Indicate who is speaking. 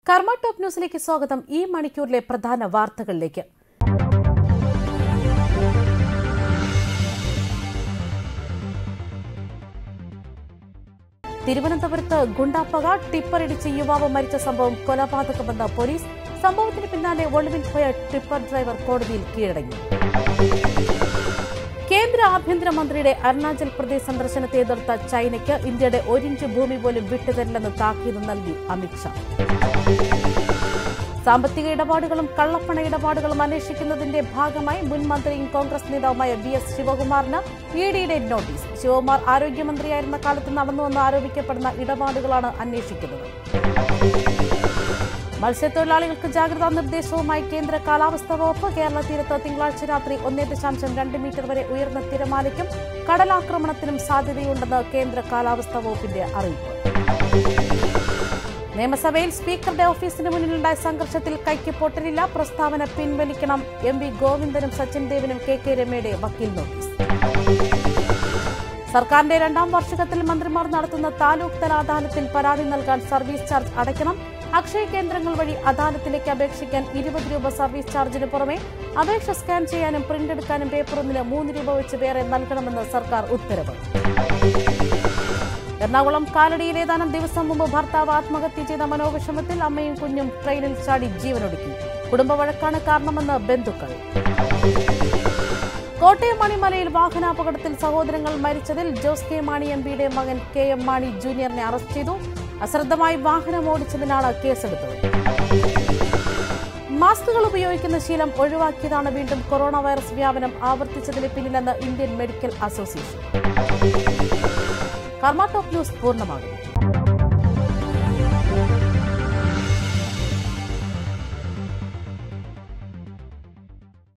Speaker 1: കർമ്മ ടോപ്പ് ന്യൂസിലേക്ക് സ്വാഗതം ഈ മണിക്കൂറിലെ പ്രധാന വാർത്തകളിലേക്ക് തിരുവനന്തപുരത്ത് ഗുണ്ടാപ്പക ടിപ്പറിടിച്ച് യുവാവ് മരിച്ച സംഭവം കൊലപാതകമെന്ന് പോലീസ് സംഭവത്തിന് പിന്നാലെ ഒളിവിൽ പോയ ടിപ്പർ ഡ്രൈവർ കോടതിയിൽ കീഴടങ്ങി കേന്ദ്ര ആഭ്യന്തരമന്ത്രിയുടെ അരുണാചൽ പ്രദേശ് സന്ദർശനത്തെ എതിർത്ത ചൈനയ്ക്ക് ഇന്ത്യയുടെ ഒരിഞ്ച് ഭൂമി പോലും വിട്ടുതരില്ലെന്ന് താക്കീത് നൽകി അമിത്ഷാ സാമ്പത്തിക ഇടപാടുകളും കള്ളപ്പണ ഇടപാടുകളും അന്വേഷിക്കുന്നതിന്റെ ഭാഗമായി മുൻ മന്ത്രിയും കോൺഗ്രസ് നേതാവുമായ വി എസ് ശിവകുമാറിന് ഇ ഡിയുടെ നോട്ടീസ് ശിവകുമാർ ആരോഗ്യമന്ത്രിയായിരുന്ന കാലത്ത് നടന്നുവെന്ന് ആരോപിക്കപ്പെടുന്ന ഇടപാടുകളാണ് അന്വേഷിക്കുന്നത് മത്സ്യത്തൊഴിലാളികൾക്ക് ജാഗ്രതാ നിർദ്ദേശവുമായി കേന്ദ്ര കാലാവസ്ഥാ വകുപ്പ് കേരള തീരത്ത് തിങ്കളാഴ്ച രാത്രി ഒന്നേ ദശാംശം രണ്ട് മീറ്റർ വരെ ഉയർന്ന തിരമാലയ്ക്കും കടലാക്രമണത്തിനും സാധ്യതയുണ്ടെന്ന് കേന്ദ്ര കാലാവസ്ഥാ വകുപ്പിന്റെ അറിയിപ്പ് നിയമസഭയിൽ സ്പീക്കറുടെ ഓഫീസിന് മുന്നിലുണ്ടായ സംഘർഷത്തിൽ കൈക്ക് പൊട്ടലില്ല പ്രസ്താവന പിൻവലിക്കണം എം വി ഗോവിന്ദനും സച്ചിൻ ദേവിനും കെ കെ രമയുടെ വക്കീൽ നോട്ടീസ് സർക്കാരിന്റെ രണ്ടാം വാർഷികത്തിൽ മന്ത്രിമാർ നടത്തുന്ന താലൂക്ക് തല അദാലത്തിൽ പരാതി നൽകാൻ സർവീസ് ചാർജ് അടയ്ക്കണം അക്ഷയ കേന്ദ്രങ്ങൾ വഴി അദാലത്തിലേക്ക് അപേക്ഷിക്കാൻ ഇരുപത് രൂപ സർവീസ് ചാർജിന് പുറമെ അപേക്ഷ സ്കാൻ ചെയ്യാനും പ്രിന്റ് എടുക്കാനും പേപ്പർ ഒന്നിന് മൂന്ന് രൂപ വെച്ച് വേറെ നൽകണമെന്ന് സർക്കാർ ഉത്തരവ് എറണാകുളം കാലടിയിൽ ഏതാനും ദിവസം മുമ്പ് ഭർത്താവ് ആത്മഹത്യ ചെയ്ത മനോവിഷമത്തിൽ അമ്മയും കുഞ്ഞും ട്രെയിനിൽ ചാടി ജീവനൊടുക്കി കുടുംബ വഴക്കാണ് കാരണമെന്ന് ബന്ധുക്കൾ കോട്ടയം മണിമലയിൽ വാഹനാപകടത്തിൽ സഹോദരങ്ങൾ മരിച്ചതിൽ ജോസ് കെ മാണി എം പിയുടെ മകൻ കെ എം മാണി ജൂനിയറിനെ അറസ്റ്റ് ചെയ്തു അശ്രദ്ധമായി വാഹനം ഓടിച്ചതിനാണ് കേസെടുത്തത് മാസ്കുകൾ ഉപയോഗിക്കുന്ന ശീലം ഒഴിവാക്കിയതാണ് വീണ്ടും കൊറോണ വൈറസ് വ്യാപനം ആവർത്തിച്ചതിന് പിന്നിലെന്ന് ഇന്ത്യൻ മെഡിക്കൽ അസോസിയേഷൻ കർമ്മ ടോപ്പ് ന്യൂസ് പൂർണ്ണമാകുന്നു